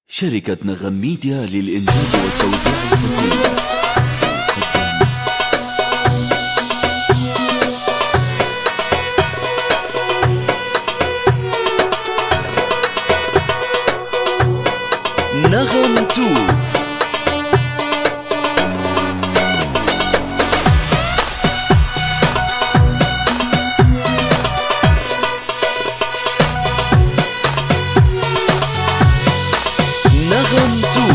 شركة نغم ميديا للإنتاج والتوزيع الفني نغم تو نغم تو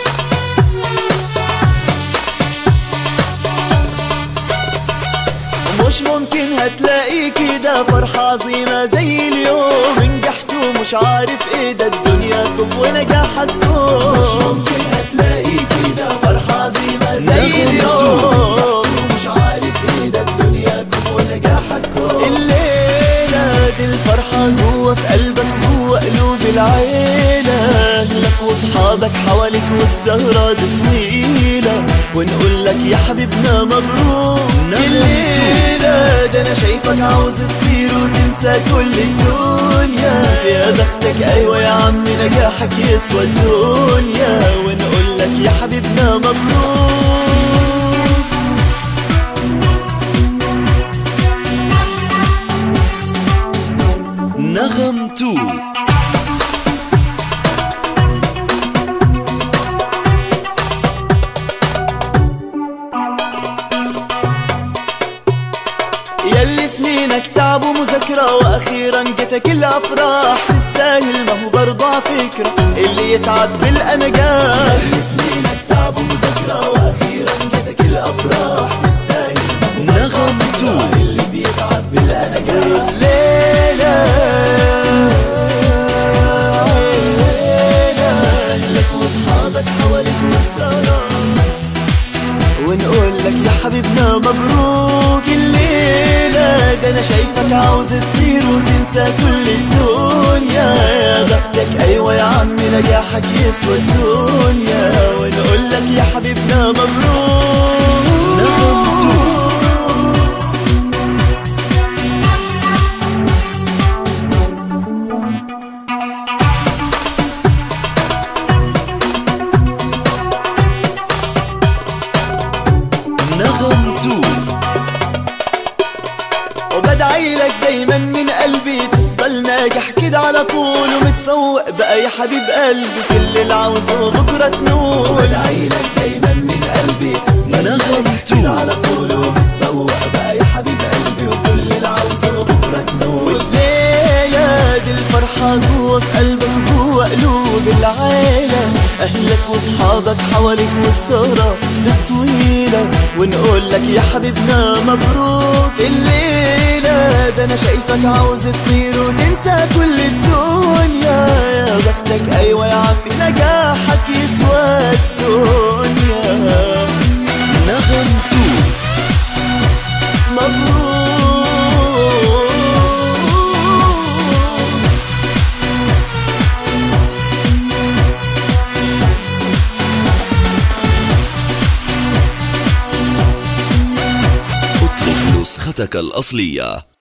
مش ممكن هتلاقي كده فرحة عظيمة زي اليوم نجحت ومش عارف ايه ده الدنيا كم ونجاحكم مش ممكن هتلاقي كده فرحة عظيمة زي نغم اليوم ومش عارف ايه ده الدنيا كم ونجاحكم الليلة دي الفرحة جوه في قلبك جوه قلوب العيلة أهلك وصحابك حواليك والسهرة دي طويلة ونقول لك يا حبيبنا مبروك نغم الليلة ده أنا شايفك عاوز تطير وتنسى كل الدنيا يا بختك أيوة يا عم نجاحك يسوى الدنيا ونقول لك يا حبيبنا مبروك نغم تو يلي سنينك تعب ومذاكرة وأخيرا جتك الأفراح تستاهل ما هو برضه على فكرة اللي يتعب بالأنجاح يلي سنينك تعب ومذاكرة وأخيرا جتك الأفراح تستاهل ما هو برضه نغم على تو. فكرة اللي بيتعب بالأنجاح الليلة الليلة أهلك وأصحابك حواليك والسهران ونقول لك يا حبيبنا مبروك الليلة ده أنا شايفك عاوز تطير وتنسى كل الدنيا يا بختك أيوة يا عم نجاحك يسوى الدنيا ونقول لك يا حبيبنا مبروك نغم تو. نغم تو وبدعي لك دايما من قلبي تفضل ناجح كده على طول ومتفوق بقى يا حبيب قلبي كل اللي عاوزه بكره تنول وبدعي لك دايما من قلبي تفضل نغم ناجح تو. كده على طول ومتفوق بقى يا حبيب قلبي وكل اللي عاوزه بكره تنول والليله دي الفرحه جوه في قلبك جوه قلوب العيله اهلك واصحابك حواليك والسهره دي الطويله ونقول لك يا حبيبنا مبروك الليله ده انا شايفك عاوز تطير وتنسى كل الدنيا يا بختك ايوه يا عمي نجاحك يسوى الدنيا نغم تو مبروك اطلب نسختك الأصلية